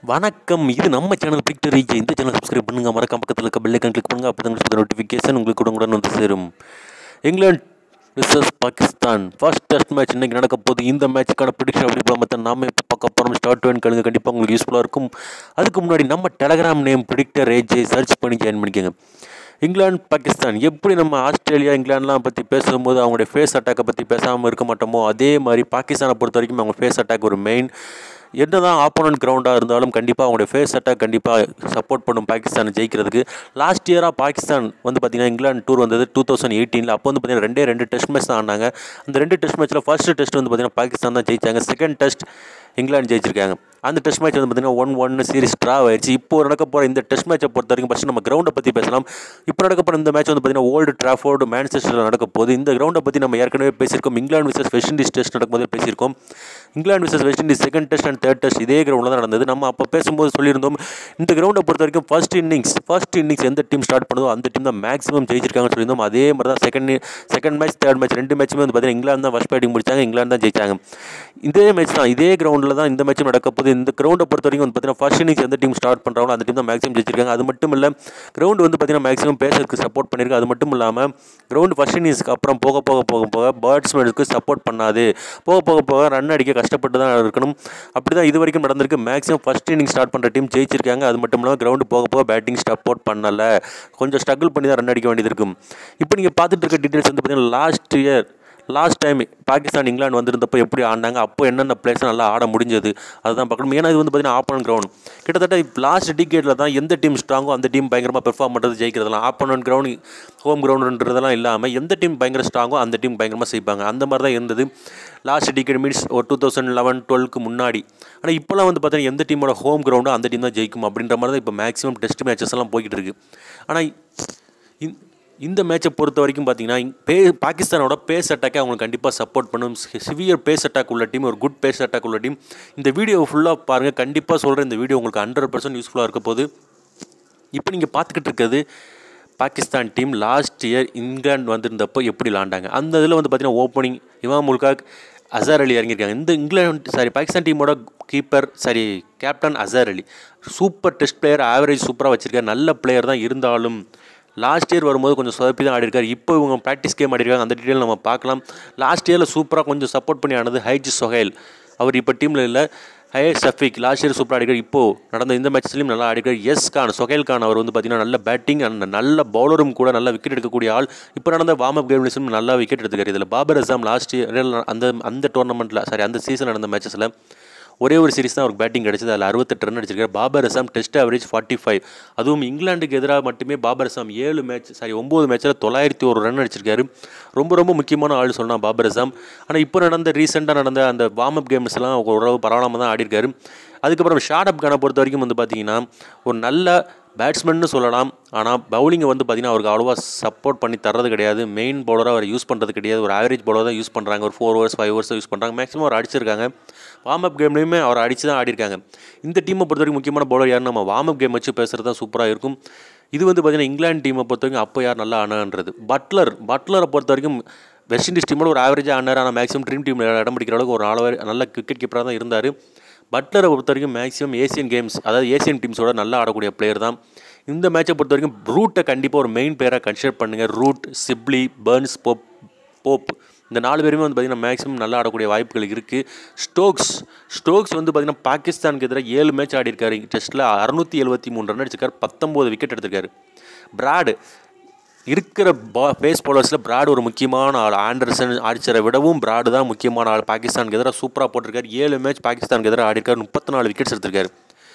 வணக்கம் இது நம்ம சேனல் பிக்டர் ரீச் இந்த சேனல் சப்ஸ்கிரைப் பண்ணுங்க மறக்காம பக்கத்தில் இருக்க பெல்லைக்கன் கிளிக் பண்ணுங்க அப்போ தான் நோட்டிஃபிகேஷன் உங்களுக்கு உடனுக்குடன் வந்து சேரும் England versus Pakistan first test match இன்னைக்கு நடக்க போகுது இந்த மேட்ச்சுக்கான ப்ரிடிக்ஷன் அப்படி போல மற்ற நாம இப்போ பார்க்க போகிறோம் ஸ்டார்ட் வேன் கழுங்க கண்டிப்பாக உங்களுக்கு யூஸ்ஃபுல்லாக இருக்கும் அதுக்கு முன்னாடி நம்ம Telegram name predictor AJ search பண்ணி ஜாயின் பண்ணிக்கோங்க இங்கிலாந்து பாகிஸ்தான் எப்படி நம்ம ஆஸ்திரேலியா இங்கிலாந்துலாம் பற்றி பேசும்போது அவங்களுடைய ஃபேஸ் அட்டாக்கை பற்றி பேசாமல் இருக்க மாட்டோமோ அதே மாதிரி பாகிஸ்தானை பொறுத்த வரைக்கும் அவங்க ஃபேஸ் அட்டாக் ஒரு மெயின் என்ன தான் ஆப்போனன்ட் கிரவுண்டாக இருந்தாலும் கண்டிப்பாக அவங்களுடைய ஃபேஸ் அட்டாக் கண்டிப்பாக சப்போர்ட் பண்ணும் பாகிஸ்தானை ஜெயிக்கிறதுக்கு லாஸ்ட் இயராக பாகிஸ்தான் வந்து பார்த்திங்கன்னா இங்கிலாந்து டூர் வந்தது டூ தௌசண்ட் எயிட்டீனில் அப்போ வந்து பார்த்திங்கன்னா ரெண்டே ரெண்டு டெஸ்ட் மேட்ச் தான் ஆனாங்க அந்த ரெண்டு டெஸ்ட் மேட்ச்சில் ஃபர்ஸ்ட் டெஸ்ட் வந்து பார்த்திங்கன்னா பாகிஸ்தான் தான் ஜெயிச்சாங்க செகண்ட் டெஸ்ட் இங்கிலாந்து ஜெயிச்சிருக்காங்க அந்த டெஸ்ட் மேட்ச் வந்து பார்த்திங்கன்னா ஒன் ஒன் சீரிஸ் ட்ரா ஆயிடுச்சு இப்போ நடக்க போகிற இந்த டெஸ்ட் மேட்சை பொறுத்த வரைக்கும் ஃபஸ்ட்டு நம்ம கிரவுண்டை பற்றி பேசலாம் இப்போ நடக்க போகிற இந்த மேட்ச் வந்து பார்த்திங்கன்னா ஓல்டு ட்ராஃபோர்டு மேன்செஸ்டரில் நடக்க போகுது இந்த கிரவுண்டை பற்றி நம்ம ஏற்கனவே பேசியிருக்கோம் England versus West Indies test நடக்கும்போது பேசியிருக்கோம் England versus West Indies second test and third test இதே கிரவுண்டில் தான் நடந்தது நம்ம அப்போ பேசும்போது சொல்லியிருந்தோம் இந்த கிரவுண்டை பொறுத்த வரைக்கும் ஃபர்ஸ்ட் இன்னிங்ஸ் ஃபர்ஸ்ட் இன்னிங்ஸ் எந்த டீம் ஸ்டார்ட் பண்ணுதோ அந்த டீம் தான் மேக்ஸிமம் ஜெயிச்சிருக்காங்கன்னு சொல்லியிருந்தோம் அதே மாதிரி தான் second second match third match ரெண்டு மேட்சுமே வந்து பார்த்தீங்கன்னா இங்கிலாந்து தான் ஃபஸ்ட் பேட்டிங் முடிச்சாங்க இங்கிலாந்து தான் ஜெயிச்சாங்க இதே மேட்ச் தான் இதே கிரவுண்டில் தான் இந்த மேட்சும் நடக்க போகுது இந்த கிரவுண்டை பொறுத்த வரைக்கும் வந்து பார்த்தீங்கன்னா ஃபர்ஸ்ட் இன்னிங்ஸ் எந்த டீம் ஸ்டார்ட் பண்ணுறாங்களோ அந்த டீம் தான் மேக்ஸிமம் ஜெயிச்சிருக்காங்க அது மட்டும் இல்லை கிரவுண்ட் வந்து பார்த்தீங்கன்னா மேக்ஸிமம் பேசருக்கு சப்போர்ட் பண்ணியிருக்கு அது மட்டும் இல்லாமல் கிரவுண்ட் ஃபர்ஸ்ட் இன்னிங்ஸ்க்கு அப்புறம் போக போக போக போக பேட்ஸ்மேனுக்கு சப்போர்ட் பண்ணாது போக போக போக ரன் அடிக்க கஷ்டப்பட்டு தான் இருக்கணும் அப்படி தான் இது வரைக்கும் நடந்திருக்கு மேக்ஸிமம் ஃபர்ஸ்ட் இன்னிங் ஸ்டார்ட் பண்ணுற டீம் ஜெயிச்சிருக்காங்க அது மட்டும் இல்லாமல் கிரவுண்டு போக போக பேட்டிங் சப்போர்ட் பண்ணலை கொஞ்சம் ஸ்ட்ரகிள் பண்ணி தான் ரன் அடிக்க வேண்டியது இருக்கும் இப்போ நீங்கள் பார்த்துட்டு இருக்க டீட்டெயில்ஸ் வந்து பார்த்தீங்கன்னா last year last time Pakistan England வந்திருந்தப்போ எப்படி ஆடினாங்க அப்போ என்னென்ன பிளேஸ் நல்லா ஆட முடிஞ்சது அதுதான் பார்க்கணும் ஏன்னா இது வந்து பார்த்தீங்கன்னா ஆப்போனன்ட் கிரவுண்ட் கிட்டத்தட்ட லாஸ்ட் டிகேட்டில் தான் எந்த டீம் ஸ்ட்ராங்கோ அந்த டீம் பயங்கரமாக பெர்ஃபார்ம் பண்ணுறது ஜெயிக்கிறதுலாம் ஆப்போனன்ட் கிரவுண்ட் ஹோம் கிரவுண்டுன்றதெல்லாம் இல்லாமல் எந்த டீம் பயங்கர ஸ்ட்ராங்கோ அந்த டீம் பயங்கரமாக செய்வாங்க அந்த மாதிரி தான் இருந்தது லாஸ்ட் டிகேட் மீன்ஸ் ஒரு டூ தௌசண்ட் லெவன் டுவெல்க்கு முன்னாடி ஆனால் இப்போலாம் வந்து பார்த்தீங்கன்னா எந்த டீமோட ஹோம் கிரவுண்டோ அந்த டீம் தான் ஜெயிக்கும் அப்படின்ற மாதிரி தான் இப்போ மேக்ஸிமம் டெஸ்ட் மேட்சஸ் எல்லாம் போய்கிட்டு இருக்கு ஆனால் இந்த இந்த மேட்சை பொறுத்த வரைக்கும் பார்த்தீங்கன்னா பே பாகிஸ்தானோட பேஸ் அட்டாக்கை அவங்களுக்கு கண்டிப்பாக சப்போர்ட் பண்ணும் சிவியர் பேஸ் அட்டாக் உள்ள டீம் ஒரு குட் பேஸ் அட்டாக் உள்ள டீம் இந்த வீடியோ ஃபுல்லாக பாருங்கள் கண்டிப்பாக சொல்கிறேன் இந்த வீடியோ உங்களுக்கு ஹண்ட்ரட் பர்சன்ட் யூஸ்ஃபுல்லாக இருக்க போது இப்போ நீங்கள் பார்த்துக்கிட்டு இருக்கிறது Pakistan team last year England வந்திருந்தப்போ எப்படி விளாண்டாங்க அந்த இதில் வந்து பார்த்தீங்கன்னா ஓப்பனிங் இமாம் முல்காக் அசார் அலி இறங்கியிருக்காங்க இந்த இங்கிலாந்து சாரி பாகிஸ்தான் டீமோட keeper sorry captain Azhar Ali super test player average சூப்பராக வச்சுருக்காரு நல்ல பிளேயர் தான் இருந்தாலும் லாஸ்ட் இயர் வரும்போது கொஞ்சம் சொதப்பி தான் ஆடிருக்காரு இப்போ இவங்க ப்ராக்டிஸ் கேம் ஆடிருக்காங்க அந்த டீட்டெயில் நம்ம பார்க்கலாம் லாஸ்ட் இயரில் சூப்பராக கொஞ்சம் சப்போர்ட் பண்ணி ஆனது ஹைஜ் சொஹைல் அவர் இப்போ டீமில் இல்லை ஹே சஃபிக் லாஸ்ட் இயர் சூப்பராக ஆடிக்கார் இப்போது நடந்த இந்த மேட்ச்லையும் நல்லா ஆடிக்கார் எஸ் கான் சொஹேல் கான் அவர் வந்து பார்த்திங்கன்னா நல்ல பேட்டிங் அண்ட் நல்ல பவுலரும் கூட நல்ல விக்கெட் எடுக்கக்கூடிய ஆள் இப்போ நடந்த வார்ம் அப் கேம்லேயும் நல்லா விக்கெட் எடுத்துக்காரு இதில் பாபர் அசாம் லாஸ்ட் இயர் அந்த அந்த டோர்னமெண்ட்டில் சாரி அந்த சீசன் நடந்த மேட்சஸில் ஒரே ஒரு சீரிஸ் தான் அவருக்கு பேட்டிங் கிடச்சது அதில் அறுபத்தெட்டு ரன் அடிச்சிருக்காரு Babar Azam test average forty five அதுவும் இங்கிலாந்துக்கு எதிராக மட்டுமே பாபர் அசாம் ஏழு மேட்ச் சாரி ஒம்பது மேட்ச்சில் தொள்ளாயிரத்தி ஒரு ரன் அடிச்சிருக்காரு ரொம்ப ரொம்ப முக்கியமான ஆள் சொல்லலாம் பாபர் அசாம் ஆனால் இப்போ நடந்த ரீசெண்டாக நடந்த அந்த வார்ம் அப் கேம்ஸ்லாம் ஓரளவு பரவாயில்லாமல் தான் ஆடிருக்காரு அதுக்கப்புறம் ஷார்ட் அப் கான பொறுத்த வரைக்கும் வந்து பார்த்தீங்கன்னா ஒரு நல்ல பேட்ஸ்மேன்னு சொல்லலாம் ஆனால் பவுலிங்கை வந்து பார்த்திங்கன்னா அவருக்கு அவ்வளோவா சப்போர்ட் பண்ணி தர்றது கிடையாது மெயின் பவுலராக அவர் யூஸ் பண்ணுறது கிடையாது ஒரு ஆவரேஜ் பவுலர் தான் யூஸ் பண்ணுறாங்க ஒரு four overs five overs use பண்ணுறாங்க மேக்ஸிமம் அவர் அடிச்சிருக்காங்க வார்ம் அப் கேம்லேயுமே அவர் அடித்து தான் ஆடிருக்காங்க இந்த டீமை பொறுத்த வரைக்கும் முக்கியமான பவுலர் யார் நம்ம வார்ம் அப் கேம் வச்சு பேசுகிறது தான் சூப்பராக இருக்கும் இது வந்து பார்த்திங்கன்னா இங்கிலாந்து டீமை பொறுத்த வரைக்கும் அப்போ யார் நல்லா ஆனான்றது பட்லர் பட்லரை பொறுத்த வரைக்கும் வெஸ்ட் இண்டீஸ் டீமோட ஒரு ஆவரேஜாக ஆனார் ஆனால் மேக்ஸிமம் ட்ரீம் டீமில் இடம் பிடிக்கிற அளவுக்கு ஒரு ஆளவர் நல்ல கிரிக்கெட் கீப்பராக தான் இருந்தார் பட்லரை பொறுத்த வரைக்கும் மேக்ஸிமம் ஏசியன் கேம்ஸ் அதாவது ஏசியன் டீம்ஸோட நல்லா ஆடக்கூடிய பிளேயர் தான் இந்த மேட்சை பொறுத்த வரைக்கும் ரூட்டை கண்டிப்பாக ஒரு மெயின் பிளேயராக கன்சிடர் பண்ணுங்கள் Root Sibley Burns Pope Pope இந்த நாலு பேருமே வந்து பார்த்திங்கன்னா மேக்ஸிமம் நல்லா ஆடக்கூடிய வாய்ப்புகள் இருக்குது ஸ்டோக்ஸ் ஸ்டோக்ஸ் வந்து பார்த்திங்கன்னா பாகிஸ்தானுக்கு எதிராக ஏழு மேட்ச் ஆடிருக்காரு டெஸ்ட்டில் அறுநூற்றி எழுபத்தி மூணு ரன் அடிச்சிருக்காரு பத்தொம்போது விக்கெட் எடுத்திருக்காரு பிராடு இருக்கிற பா பேஸ் பவுலர்ஸில் பிராட் ஒரு முக்கியமான ஆள் ஆண்டர்சன் ஆடிச்சரை விடவும் பிராடு தான் முக்கியமான ஆள் பாகிஸ்தானுக்கு எதிராக சூப்பராக போட்டிருக்காரு ஏழு மேட்ச் பாகிஸ்தானுக்கு எதிராக ஆடிருக்காரு முப்பத்தி நாலு விக்கெட்ஸ் எடுத்திருக்காரு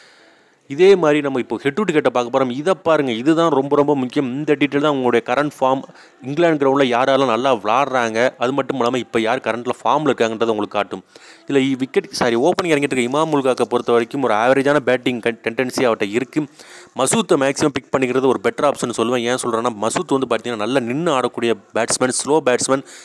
இதே மாதிரி நம்ம இப்போ ஹெட் டு ஹெட்டை பார்க்க போகிறோம் இதை பாருங்கள் இதுதான் ரொம்ப ரொம்ப முக்கியம் இந்த டீட்டெயில் தான் உங்களுடைய கரண்ட் ஃபார்ம் இங்கிலாந்து கிரவுண்டில் யாரெல்லாம் நல்லா விளாட்றாங்க அது மட்டும் இல்லாமல் இப்போ யார் கரண்ட்டில் ஃபார்மில் இருக்காங்கன்றதை உங்களுக்கு காட்டும் இல்லை விக்கெட் சாரி ஓப்பனிங் இறங்கிட்டு இருக்க இமாம் முல்காக்கை பொறுத்த வரைக்கும் ஒரு ஆவரேஜான பேட்டிங் டெண்டன்சி அவர்கிட்ட இருக்குது மசூத்தை மேக்ஸிமம் பிக் பண்ணிக்கிறது ஒரு பெட்டர் ஆப்ஷன் சொல்லுவேன் ஏன் சொல்கிறேன்னா மசூத் வந்து பார்த்தீங்கன்னா நல்லா நின்று ஆடக்கூடிய பேட்ஸ்மேன் ஸ்லோ பேட்ஸ்மேன்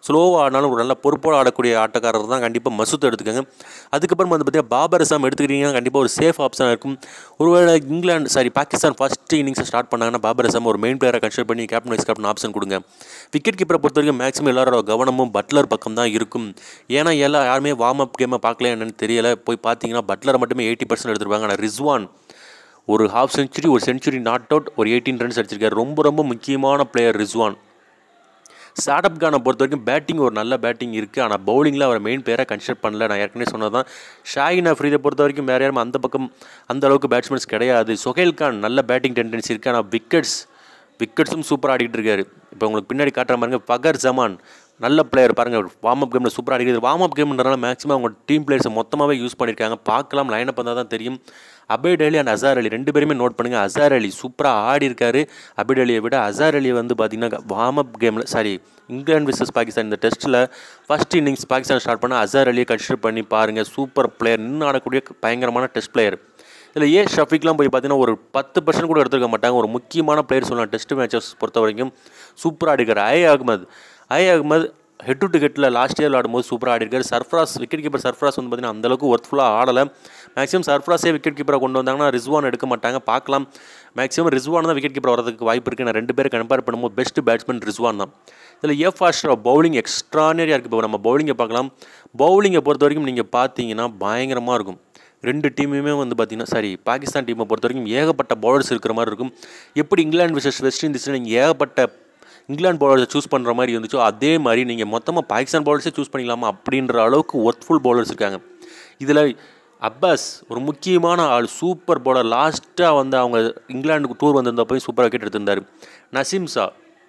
ஸ்லோவாக ஆடினாலும் ஒரு நல்ல பொறுப்போடு ஆடக்கூடிய ஆட்டக்காரர் தான் கண்டிப்பாக மசூத் எடுத்துக்கோங்க அதுக்கப்புறம் வந்து பார்த்தீங்கன்னா பாபர் அசாம் எடுத்துக்கிட்டிங்கன்னா கண்டிப்பாக ஒரு சேஃப் ஆப்ஷனாக இருக்கும் ஒருவேளை இங்கிலாந்து சாரி பாகிஸ்தான் ஃபஸ்ட்டு இன்னிங்ஸை ஸ்டார்ட் பண்ணாங்கன்னா பாபர் அசாம் ஒரு மெயின் பிளேயரை கன்சிடர் பண்ணி கேப்டன் வைஸ் கேப்டன் ஆப்ஷன் கொடுங்க விக்கெட் கீப்பரை பொறுத்த வரைக்கும் மேக்ஸிமம் எல்லாரோட கவனமும் பட்லர் பக்கம் தான் இருக்கும் ஏன்னா எல்லாம் யாருமே வார்ம் அப் கேமை பார்க்கல என்னன்னு தெரியல போய் பார்த்தீங்கன்னா பட்லரை மட்டுமே எயிட்டி பர்சன்ட் எடுத்துருப்பாங்க ஆனால் ரிஸ்வான் ஒரு ஹாஃப் செஞ்சுரி ஒரு செஞ்சுரி நாட் அவுட் ஒரு எயிட்டீன் ரன்ஸ் அடிச்சிருக்காரு ரொம்ப ரொம்ப முக்கியமான பிளேயர் ரிஸ்வான் ஸ்டார்டப் கானை பொறுத்த வரைக்கும் பேட்டிங் ஒரு நல்ல பேட்டிங் இருக்குது ஆனால் பவுலிங்கில் அவர் மெயின் பிளேயராக கன்சிடர் பண்ணல நான் ஏற்கனவே சொன்னது தான் ஷாகின் அஃப்ரீதை பொறுத்த வரைக்கும் வேறு யாரும் அந்த பக்கம் அந்த அளவுக்கு பேட்ஸ்மேன்ஸ் கிடையாது சொஹேல் கான் நல்ல பேட்டிங் டெண்டன்சி இருக்குது ஆனால் விக்கெட்ஸ் விக்கெட்ஸும் சூப்பராக ஆடிட்டு இருக்காரு இப்போ உங்களுக்கு பின்னாடி காட்டுற பாருங்க பகர் ஜமான் நல்ல பிளேயர் பாருங்கள் வார்ம் அப் கேமில் சூப்பராக அடிக்கிறது வார்ம் அப் கேம்ன்றனால மேக்ஸிமம் அவங்க டீம் பிளேயர்ஸை மொத்தமாகவே யூஸ் பண்ணியிருக்காங்க பார்க்கலாம் லைனப் வந்தால் தான் தெரியும் அபேட் அலி அண்ட் அசார் அலி ரெண்டு பேருமே நோட் பண்ணுங்கள் அசார் அலி சூப்பராக ஆடி இருக்காரு அபேட் அலியை விட அசார் அலி வந்து பார்த்திங்கன்னா வார்ம் அப் கேமில் சாரி இங்கிலாந்து விசஸ் பாகிஸ்தான் இந்த டெஸ்ட்டில் ஃபஸ்ட் இன்னிங்ஸ் பாகிஸ்தான் ஸ்டார்ட் பண்ண அசார் அலியை கன்சிடர் பண்ணி பாருங்கள் சூப்பர் பிளேயர் நின்று ஆடக்கூடிய பயங்கரமான டெஸ்ட் பிளேயர் இதில் ஏ ஷஃபிக்லாம் போய் பார்த்தீங்கன்னா ஒரு பத்து பர்சன்ட் கூட எடுத்துருக்க மாட்டாங்க ஒரு முக்கியமான பிளேயர் சொல்லலாம் டெஸ்ட் மேட்சஸ் பொறுத்த வரைக்கும் சூப்பராக அடிக்கிற I Ahmed I Ahmed head to ஹெட்டில் லாஸ்ட் இயர் ஆடும்போது சூப்பராக ஆடிருக்காரு சர்ஃப்ராஸ் விக்கெட் கீப்பர் சர்ஃப்ராஸ் வந்து பார்த்தீங்கன்னா அந்தளவுக்கு ஒர்த்ஃபுல்லாக ஆடலை மேக்ஸிமம் சர்ஃப்ராஸே விக்கெட் கீப்பரை கொண்டு வந்தாங்கன்னா ரிஸ்வான் எடுக்க மாட்டாங்க பார்க்கலாம் மேக்ஸிமம் ரிஸ்வான் தான் விக்கெட் கீப்பர் வரதுக்கு வாய்ப்பு இருக்குது நான் ரெண்டு பேரை கம்பேர் பண்ணும்போது பெஸ்ட் பேட்ஸ்மேன் ரிஸ்வான் தான் இதில் எஃப் ஆஸ்ட்ரா பவுலிங் எக்ஸ்ட்ரானரியாக இருக்குது இப்போ நம்ம பவுலிங்கை பார்க்கலாம் பவுலிங்கை பொறுத்த வரைக்கும் நீங்கள் பார்த்தீங்கன்னா பயங்கரமாக இருக்கும் ரெண்டு டீமுமே வந்து பார்த்திங்கன்னா சாரி பாகிஸ்தான் டீமை பொறுத்த வரைக்கும் ஏகப்பட்ட பவுலர்ஸ் இருக்கிற மாதிரி இருக்கும் எப்படி இங்கிலாந்து விசஸ் வெஸ்ட் இண்டீஸில் நீங்கள் ஏகப்பட்ட இங்கிலாந்து பவுலர்ஸை சூஸ் பண்ணுற மாதிரி இருந்துச்சோ அதே மாதிரி நீங்கள் மொத்தமாக பாகிஸ்தான் பவுலர்ஸே சூஸ் பண்ணிக்கலாமா அப்படின்ற அளவுக்கு ஒர்த்ஃபுல் பவுலர்ஸ் இருக்காங்க இதில் அப்பாஸ் ஒரு முக்கியமான ஆள் சூப்பர் பவுலர் லாஸ்ட்டாக வந்து அவங்க இங்கிலாந்துக்கு டூர் வந்திருந்தப்போ சூப்பர் விக்கெட் எடுத்திருந்தார் நசீம் ஷா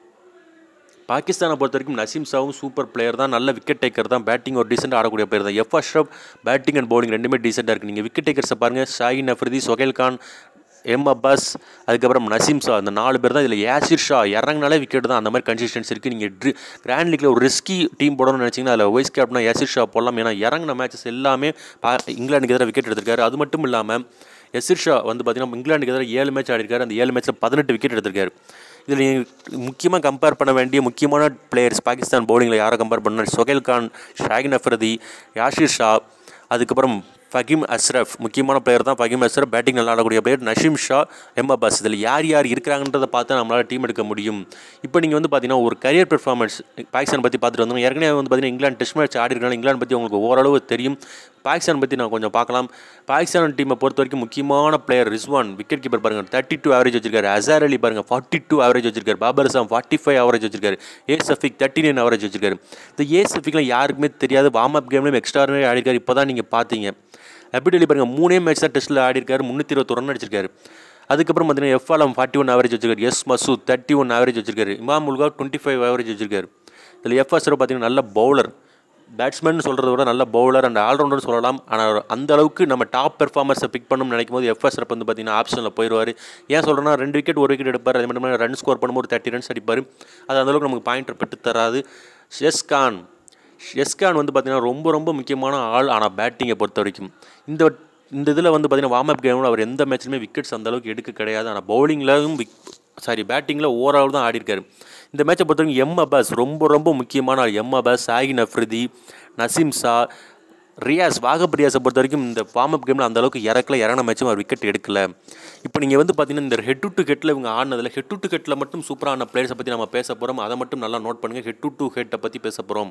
பாகிஸ்தானை பொறுத்த வரைக்கும் நசீம் ஷாவும் சூப்பர் பிளேயர் தான் நல்ல விக்கெட் டேக்கர் தான் பேட்டிங் ஒரு டீசென்ட் ஆடக்கூடிய பிளேயர் தான் F Ashraf batting and bowling ரெண்டுமே டீசெண்டாக இருக்குது நீங்கள் விக்கெட் டேக்கர்ஸை பாருங்கள் ஷாஹின் அஃப்ரிதி சொஹேல் கான் எம் அப்பாஸ் அதுக்கப்புறம் நசீம் ஷா அந்த நாலு பேர் தான் இதில் யாசிர் ஷா இறங்கினாலே விக்கெட் தான் அந்த மாதிரி கன்சிஸ்டன்ஸ் இருக்குது நீங்கள் ட்ரி கிராண்ட் லீக்ல ஒரு ரிஸ்கி டீம் போடணும்னு நினச்சிங்கன்னா அதில் வைஸ் கேப்டனா யாசிர் ஷா போடலாம் ஏன்னா இறங்கின மேட்சஸ் எல்லாமே பா இங்கிலாந்துக்கு எதிராக விக்கெட் எடுத்திருக்காரு அது மட்டும் இல்லாமல் யசிர் ஷா வந்து பார்த்தீங்கன்னா இங்கிலாந்துக்கு எதிராக ஏழு மேட்ச் ஆடிருக்காரு அந்த ஏழு மேட்ச்சில் பதினெட்டு விக்கெட் எடுத்திருக்காரு இதில் நீங்கள் முக்கியமாக கம்பேர் பண்ண வேண்டிய முக்கியமான பிளேயர்ஸ் பாகிஸ்தான் பவுலிங்கில் யாரை கம்பேர் பண்ணால் சொஹேல் கான் ஷாகின் அஃப்ரதி யாஷிர் ஷா அதுக்கப்புறம் ஃபகிம் அஸ்ரஃப் முக்கியமான பிளேயர் தான் ஃபகிம் அஸ்ரஃப் பேட்டிங் நல்லா ஆடக்கூடிய பிளேயர் நஷீம் ஷா எம் அப்பாஸ் இதில் யார் யார் இருக்கிறாங்கன்றதை பார்த்து நம்மளால் டீம் எடுக்க முடியும் இப்போ நீங்கள் வந்து பார்த்தீங்கன்னா ஒரு கரியர் பெர்ஃபார்மன்ஸ் பாகிஸ்தான் பற்றி பார்த்துட்டு வந்தோம் ஏற்கனவே வந்து பார்த்தீங்கன்னா இங்கிலாந்து டெஸ்ட் மேட்ச் ஆடி இருக்காங்க இங்கிலாந்து பற்றி உங்களுக்கு ஓரளவு தெரியும் பாகிஸ்தான் பற்றி நான் கொஞ்சம் பார்க்கலாம் பாகிஸ்தான் டீமை பொறுத்த வரைக்கும் முக்கியமான பிளேயர் ரிஸ்வான் விக்கெட் கீப்பர் பாருங்கள் தேர்ட்டி டூ ஆவரேஜ் வச்சிருக்காரு அசார் அலி பாருங்கள் ஃபார்ட்டி டூ ஆவரேஜ் வச்சிருக்காரு Babar Azam forty five average வச்சிருக்காரு A Shafiq thirty nine average வச்சிருக்காரு இந்த ஏ சஃபிக்லாம் யாருக்குமே தெரியாது வார்ம் அப் கேம்லேயும் எக்ஸ்ட்ரானரி ஆடிருக்காரு இப்போ தான் நீங்கள் பார்த்தீங்க அபிட் அலி பாருங்கள் மூணே மேட்ச் தான் டெஸ்ட்டில் ஆடிருக்காரு முந்நூற்றி இருபத்தி ரன் அடிச்சிருக்காரு அதுக்கப்புறம் பார்த்தீங்கன்னா F Alam forty one average வச்சிருக்காரு S Masood thirty one average வச்சிருக்காரு இமாம் உல்கா டுவெண்ட்டி ஃபைவ் ஆவரேஜ் வச்சிருக்காரு இதில் எஃப் அசர் பார்த்தீங்கன்னா நல்ல பவுலர் பேட்ஸ்மேன் சொல்கிறத விட நல்ல பவுலர் அண்ட் ஆல்ரவுண்டர் சொல்லலாம் ஆனால் அந்த அளவுக்கு நம்ம டாப் பெர்ஃபார்மர்ஸை பிக் பண்ணணும்னு நினைக்கும் போது எஃப்எஸ் ரப் வந்து பார்த்தீங்கன்னா ஆப்ஷனில் போயிடுவார் ஏன் சொல்கிறேன்னா ரெண்டு விக்கெட் ஒரு விக்கெட் எடுப்பார் அதே மாதிரி ரன் ஸ்கோர் பண்ணும்போது தேர்ட்டி ரன்ஸ் அடிப்பார் அது அந்தளவுக்கு நமக்கு பாயிண்ட் பெற்று தராது ஷெஸ்கான் ஷெஸ்கான் வந்து பார்த்தீங்கன்னா ரொம்ப ரொம்ப முக்கியமான ஆள் ஆனால் பேட்டிங்கை பொறுத்த வரைக்கும் இந்த இந்த இதில் வந்து பார்த்தீங்கன்னா வார்ம் அப் கேமில் அவர் எந்த மேட்ச்லையுமே விக்கெட்ஸ் அந்த அளவுக்கு எடுக்க கிடையாது ஆனால் பவுலிங்லையும் விக் சாரி பேட்டிங்கில் ஓவரால் தான் ஆடிருக்காரு இந்த மேட்சை பொறுத்த வரைக்கும் எம் அபாஸ் ரொம்ப ரொம்ப முக்கியமான ஆள் எம் அபாஸ் சாகின் அஃப்ரிதி நசீம் ஷா ரியாஸ் வாகப் ரியாஸை பொறுத்த வரைக்கும் இந்த வார்ம் அப் கேமில் அந்த அளவுக்கு இறக்கல இறங்கின மேட்சும் அவர் விக்கெட் எடுக்கல இப்போ நீங்கள் வந்து பார்த்தீங்கன்னா இந்த ஹெட் டு ஹெட்டில் இவங்க ஆடினதில் ஹெட் டு ஹெட்டில் மட்டும் சூப்பரான பிளேயர்ஸை பற்றி நம்ம பேச போகிறோம் அதை மட்டும் நல்லா நோட் பண்ணுங்கள் ஹெட் டு ஹெட்டை பற்றி பேச போகிறோம்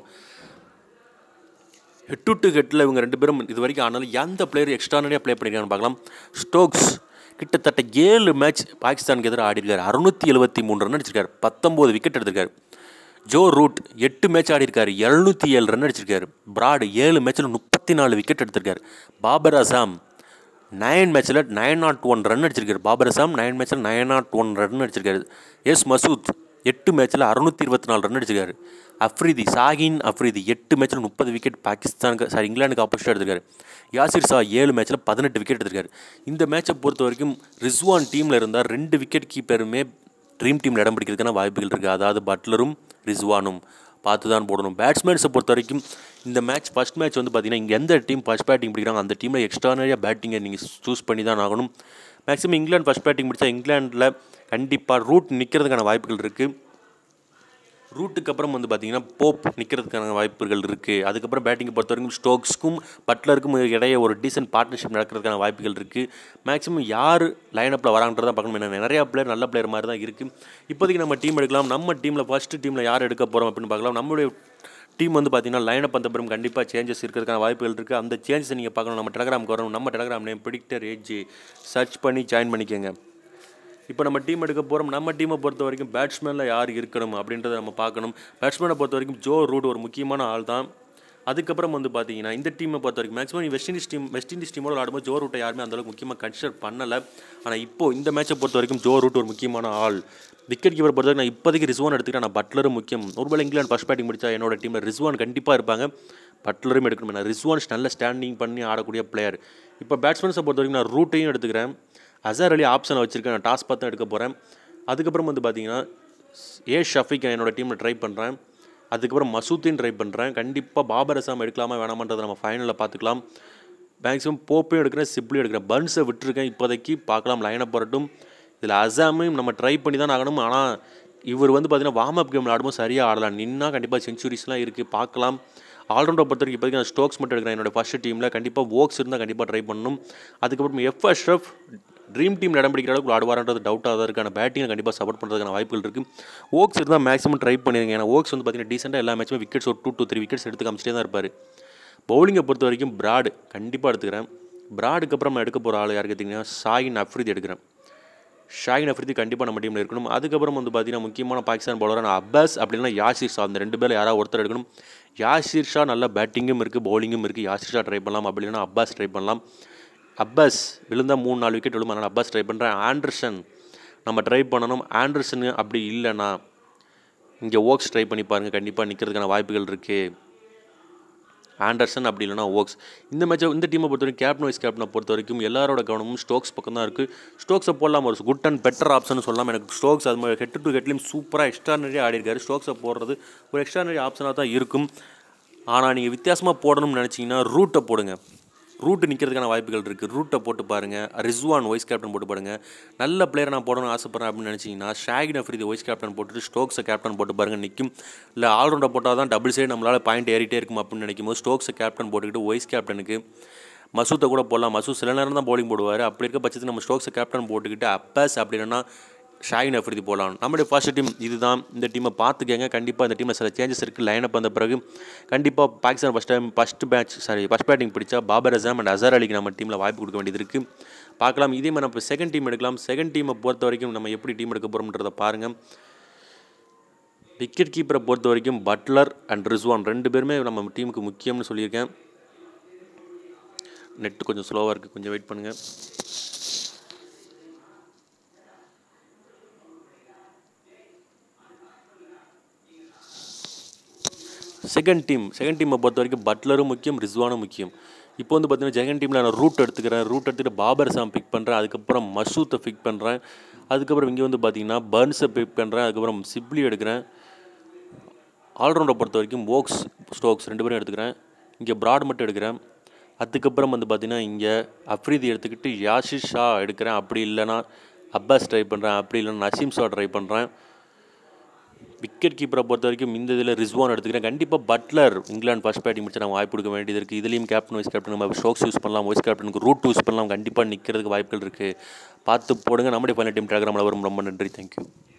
ஹெட் டு ஹெட்டில் இவங்க ரெண்டு பேரும் இது வரைக்கும் ஆனாலும் எந்த பிளேயர் எக்ஸ்ட்ரானரியாக ப்ளே பண்ணியிருக்காங்கன்னு பார்க்கலாம் ஸ்டோக்ஸ் கிட்டத்தட்ட ஏழு மேட்ச் பாகிஸ்தானுக்கு எதிராக ஆடிருக்காரு அறுநூற்றி எழுபத்தி மூணு ரன் அடிச்சிருக்காரு பத்தொம்போது விக்கெட் எடுத்திருக்காரு ஜோ ரூட் எட்டு மேட்ச் ஆடிருக்காரு எழுநூற்றி ஏழு ரன் அடிச்சிருக்காரு பிராடு ஏழு மேட்ச்சில் முப்பத்தி நாலு விக்கெட் எடுத்திருக்காரு பாபர் அசாம் நைன் மேட்ச்சில் நைன் நாட் ஒன் ரன் அடிச்சிருக்காரு பாபர் அசாம் நைன் மேட்ச்சில் நைன் நாட் ஒன் ரன் அடிச்சிருக்காரு எஸ் மசூத் எட்டு மேட்ச்சில் அறுநூற்றி இருபத்தி நாலு ரன் அடிச்சிருக்காரு அஃப்ரிதி சாகின் அஃப்ரிதி எட்டு மேட்ச்சில் முப்பது விக்கெட் பாகிஸ்தானுக்கு சாரி இங்கிலாந்துக்கு ஆப்போசிட்டாக எடுத்திருக்காரு யாசிர் ஷா ஏழு மேட்ச்சில் பதினெட்டு விக்கெட் எடுத்திருக்காரு இந்த மேட்சை பொறுத்த வரைக்கும் ரிஸ்வான் டீமில் இருந்தால் ரெண்டு விக்கெட் கீப்பருமே ட்ரீம் டீமில் இடம் பிடிக்கிறதுக்கான வாய்ப்புகள் இருக்குது அதாவது பட்லரும் ரிஸ்வானும் பார்த்து தான் போடணும் பேட்ஸ்மேன்ஸை பொறுத்த வரைக்கும் இந்த மேட்ச் ஃபஸ்ட் மேட்ச் வந்து பார்த்தீங்கன்னா இங்கே எந்த டீம் ஃபஸ்ட் பேட்டிங் பிடிக்கிறாங்க அந்த டீமில் எக்ஸ்ட்ரானரியாக பேட்டிங்கை நீங்கள் சூஸ் பண்ணி தான் ஆகணும் மேக்ஸிமம் இங்கிலாந்து ஃபஸ்ட் பேட்டிங் பிடிச்சா இங்கிலாண்டில் கண்டிப்பாக ரூட் நிற்கிறதுக்கான வாய்ப்புகள் இருக்குது ரூட்டுக்கு அப்புறம் வந்து பார்த்தீங்கன்னா போப் நிற்கிறதுக்கான வாய்ப்புகள் இருக்குது அதுக்கப்புறம் பேட்டிங்கை பொறுத்த வரைக்கும் ஸ்டோக்ஸ்க்கும் பட்லருக்கும் இடையே ஒரு டீசென்ட் பார்ட்னர்ஷிப் நடக்கிறதுக்கான வாய்ப்புகள் இருக்குது மேக்ஸிமம் யார் லைனப்பில் வராங்கன்றதை பார்க்கணும் என்ன நிறையா பிளேயர் நல்ல பிளேயர் மாதிரி தான் இருக்குது இப்போதைக்கு நம்ம டீம் எடுக்கலாம் நம்ம டீமில் ஃபஸ்ட்டு டீமில் யார் எடுக்க போகிறோம் அப்படின்னு பார்க்கலாம் நம்மளுடைய டீம் வந்து பார்த்தீங்கன்னா லைனப் அந்த பிறகு கண்டிப்பாக சேஞ்சஸ் இருக்கிறதுக்கான வாய்ப்புகள் இருக்குது அந்த சேஞ்சஸை நீங்கள் பார்க்கணும் நம்ம டெலகிராமுக்கு வரணும் நம்ம Telegram name predictor AJ search பண்ணி ஜாயின் பண்ணிக்கோங்க இப்போ நம்ம டீம் எடுக்க போகிறோம் நம்ம டீமை பொறுத்த வரைக்கும் பேட்ஸ்மேனில் யார் இருக்கணும் அப்படின்றத நம்ம பார்க்கணும் பேட்ஸ்மேனை பொறுத்த வரைக்கும் ஜோ ரூட் ஒரு முக்கியமான ஆள் தான் அதுக்கப்புறம் வந்து பார்த்தீங்கன்னா இந்த டீமை பொறுத்த வரைக்கும் maximum West Indies team West Indies டீமோட விளாடும்போது ஜோ ரூட்டை யாருமே அந்தளவுக்கு முக்கியமாக கன்சிடர் பண்ணலை ஆனால் இப்போ இந்த மேட்சை பொறுத்த வரைக்கும் ஜோ ரூட் ஒரு முக்கியமான ஆள் விக்கெட் கீப்பர் பொறுத்த வரைக்கும் நான் இப்போதைக்கு ரிஸ்வான் எடுத்துக்கிட்டேன் நான் பட்லரும் முக்கியம் ஒருவேளை இங்கிலாந்து ஃபஸ்ட் பேட்டிங் முடிச்சா என்னோட டீமில் ரிஸ்வான் கண்டிப்பாக இருப்பாங்க பட்லரும் எடுக்கணும் நான் ரிஸ்வான் நல்ல ஸ்டாண்டிங் பண்ணி ஆடக்கூடிய பிளேயர் இப்போ பேட்ஸ்மேன்ஸை பொறுத்த வரைக்கும் நான் ரூட்டையும் எடுத்துக்கிறேன் அசார் அலி ஆப்ஷனை வச்சுருக்கேன் நான் டாஸ் பார்த்து எடுக்க போகிறேன் அதுக்கப்புறம் வந்து பார்த்தீங்கன்னா ஏ ஷஃபிக் என்னோட டீமில் ட்ரை பண்ணுறேன் அதுக்கப்புறம் மசூத்தையும் ட்ரை பண்ணுறேன் கண்டிப்பாக பாபர் அசாம் எடுக்கலாமா வேணாமன்றதை நம்ம ஃபைனலில் பார்த்துக்கலாம் மேக்ஸிமம் போப்பையும் எடுக்கிறேன் சிப்ளியும் எடுக்கிறேன் பன்ஸை விட்டுருக்கேன் இப்போதைக்கு பார்க்கலாம் லைனை போடட்டும் இதில் அசாமையும் நம்ம ட்ரை பண்ணி தான் ஆகணும் ஆனால் இவர் வந்து பார்த்தீங்கன்னா வார்ம் அப் கேம் ஆடும்போது சரியாக ஆடலாம் நின்னா கண்டிப்பாக செஞ்சுரிஸ்லாம் இருக்குது பார்க்கலாம் ஆல்ரவுண்டர் பொறுத்த வரைக்கும் இப்போதைக்கு நான் ஸ்டோக்ஸ் மட்டும் எடுக்கிறேன் என்னோட ஃபஸ்ட் டீமில் கண்டிப்பாக ஓக்ஸ் இருந்தால் கண்டிப்பாக ட்ரை பண்ணணும் அதுக்கப்புறம் எஃப் அஷ்ரஃப் ட்ரீம் டீம் இடம் பிடிக்கிற அளவுக்கு ஆடுவாரன்றது டவுட்டாக தான் இருக்குது ஆனால் பேட்டிங்கை கண்டிப்பாக சப்போர்ட் பண்ணுறதுக்கான வாய்ப்புகள் இருக்குது ஓக்ஸ் இருந்தால் மேக்ஸிமம் ட்ரை பண்ணிருங்க ஏன்னா ஓக்ஸ் வந்து பார்த்தீங்கன்னா டீசெண்டாக எல்லா மேட்சுமே விக்கெட்ஸ் ஒரு டூ டூ த்ரீ விக்கெட்ஸ் எடுத்து காமிச்சிட்டே தான் இருப்பார் பவுலிங்கை பொறுத்த வரைக்கும் பிராடு கண்டிப்பாக எடுத்துக்கிறேன் பிராடுக்கு அப்புறம் நான் எடுக்க போகிற ஆள் யாருக்கு பார்த்தீங்கன்னா ஷாயின் அஃப்ரிதி எடுக்கிறேன் ஷாயின் அஃப்ரிதி கண்டிப்பாக நம்ம டீமில் இருக்கணும் அதுக்கப்புறம் வந்து பார்த்தீங்கன்னா முக்கியமான பாகிஸ்தான் பவுலரான அப்பாஸ் அப்படின்னா யாசிர் ஷா அந்த ரெண்டு பேரில் யாராவது ஒருத்தர் எடுக்கணும் யாசிர் ஷா நல்ல பேட்டிங்கும் இருக்குது பவுலிங்கும் இருக்குது யாசிர் ஷா ட்ரை பண்ணலாம் அப்படி இல்லைன்னா அப்பாஸ் ட்ரை பண்ணலாம் அப்பாஸ் விழுந்தால் மூணு நாலு விக்கெட் விழும் அதனால் அப்பாஸ் ட்ரை பண்ணுறேன் ஆண்டர்சன் நம்ம ட்ரை பண்ணணும் ஆண்டர்சன் அப்படி இல்லைன்னா இங்கே ஓக்ஸ் ட்ரை பண்ணி பாருங்கள் கண்டிப்பாக நிற்கிறதுக்கான வாய்ப்புகள் இருக்குது ஆண்டர்சன் அப்படி இல்லைனா ஓக்ஸ் இந்த மேட்சை இந்த டீமை பொறுத்த வரைக்கும் கேப்டன் வைஸ் கேப்டனை பொறுத்த வரைக்கும் எல்லாரோட கவனமும் ஸ்டோக்ஸ் பக்கம் தான் இருக்குது ஸ்டோக்ஸை போடலாம் ஒரு குட் அண்ட் பெட்டர் ஆப்ஷன் சொல்லலாம் எனக்கு ஸ்டோக்ஸ் அது மாதிரி ஹெட் டு ஹெட்லையும் சூப்பராக எக்ஸ்ட்ரானரியாக ஆடி இருக்காரு ஸ்டோக்ஸை போடுறது ஒரு எக்ஸ்ட்ரானரி ஆப்ஷனாக தான் இருக்கும் ஆனால் நீங்கள் வித்தியாசமாக போடணும்னு நினச்சிங்கன்னா ரூட்டை போடுங்க ரூட்டு நிற்கிறதுக்கான வாய்ப்புகள் இருக்குது ரூட்டை போட்டு பாருங்கள் ரிஸ்வான் வைஸ் கேப்டன் போட்டு பாருங்கள் நல்ல பிளேயர் நான் போடணும்னு ஆசைப்பட்றேன் அப்படின்னு நினச்சிங்கன்னா ஷாகின் அஃப்ரிதி வைஸ் கேப்டன் போட்டுட்டு ஸ்டோக்ஸை கேப்டன் போட்டு பாருங்கள் நிற்கும் இல்லை ஆல்ரவுண்டர் போட்டால் தான் டபுள் சைடு நம்மளால் பாயிண்ட் ஏறிட்டே இருக்கும் அப்படின்னு நினைக்கும் போது ஸ்டோக்ஸை கேப்டன் போட்டுக்கிட்டு வைஸ் கேப்டனுக்கு மசூத்தை கூட போடலாம் மசூத் சில நேரம் தான் bowling போடுவார் அப்படி இருக்க பட்சத்துக்கு நம்ம ஸ்டோக்ஸை கேப்டன் போட்டுக்கிட்டு அப்பாஸ் அப்படி இல்லைன்னா ஷாயின் அஃப்ரிதி போடலாம் நம்மளுடைய ஃபர்ஸ்ட் டீம் இதுதான் இந்த டீமை பார்த்துக்கங்க கண்டிப்பாக இந்த டீமில் சில சேஞ்சஸ் இருக்குது லைனப் வந்த பிறகு கண்டிப்பாக Pakistan first time first batch sorry first batting பிடிச்சா பாபர் அசாம் அண்ட் அசார் அலிக்கு நம்ம டீமில் வாய்ப்பு கொடுக்க வேண்டியது இருக்குது பார்க்கலாம் இதே மாதிரி நம்ம செகண்ட் டீம் எடுக்கலாம் செகண்ட் டீமை பொறுத்த வரைக்கும் நம்ம எப்படி டீம் எடுக்க போகிறோம்ன்றத பாருங்கள் விக்கெட் கீப்பரை பொறுத்த வரைக்கும் பட்லர் அண்ட் ரிஸ்வான் ரெண்டு பேருமே நம்ம டீமுக்கு முக்கியம்னு சொல்லியிருக்கேன் நெட்டு கொஞ்சம் ஸ்லோவாக இருக்குது கொஞ்சம் வெயிட் பண்ணுங்கள் செகண்ட் டீம் செகண்ட் டீமை பொறுத்த வரைக்கும் பட்லரும் முக்கியம் ரிஸ்வானும் முக்கியம் இப்போ வந்து பார்த்தீங்கன்னா செகண்ட் டீமில் நான் ரூட் எடுத்துக்கிறேன் ரூட் எடுத்துகிட்டு பாபர் சாம் பிக் பண்ணுறேன் அதுக்கப்புறம் மசூத்தை பிக் பண்ணுறேன் அதுக்கப்புறம் இங்கே வந்து பார்த்தீங்கன்னா பர்ன்ஸை பிக் பண்ணுறேன் அதுக்கப்புறம் சிப்லி எடுக்கிறேன் ஆல்ரவுண்டை பொறுத்த வரைக்கும் ஓக்ஸ் ஸ்டோக்ஸ் ரெண்டு பேரும் எடுத்துக்கிறேன் இங்கே ப்ராட் மட்டும் எடுக்கிறேன் அதுக்கப்புறம் வந்து பார்த்தீங்கன்னா இங்கே அஃப்ரீதி எடுத்துக்கிட்டு யாஷிர் ஷா எடுக்கிறேன் அப்படி இல்லைன்னா அப்பாஸ் ட்ரை பண்ணுறேன் அப்படி இல்லைன்னா நசீம் ஷா ட்ரை பண்ணுறேன் விக்கெட் கீப்பரை பொறுத்த வரைக்கும் இந்த இதில் ரிஸ்வான் எடுத்துக்கிறேன் கண்டிப்பாக பட்லர் இங்கிலாந்து ஃபர்ஸ்ட் பேட்டிங் முடிச்சு நம்ம வாய்ப்பு கொடுக்க வேண்டியது இருக்குது இதுலேயும் கேப்டன் வைஸ் கேப்டன் நம்ம ஷோக்ஸ் யூஸ் பண்ணலாம் வைஸ் கேப்டனுக்கு ரூட் யூஸ் பண்ணலாம் கண்டிப்பாக நிற்கிறதுக்கு வாய்ப்புகள் இருக்குது பார்த்து போடுங்க நம்முடைய ஃபைனல் டீம் டெலகிராமில் வரும் ரொம்ப நன்றி தேங்க்யூ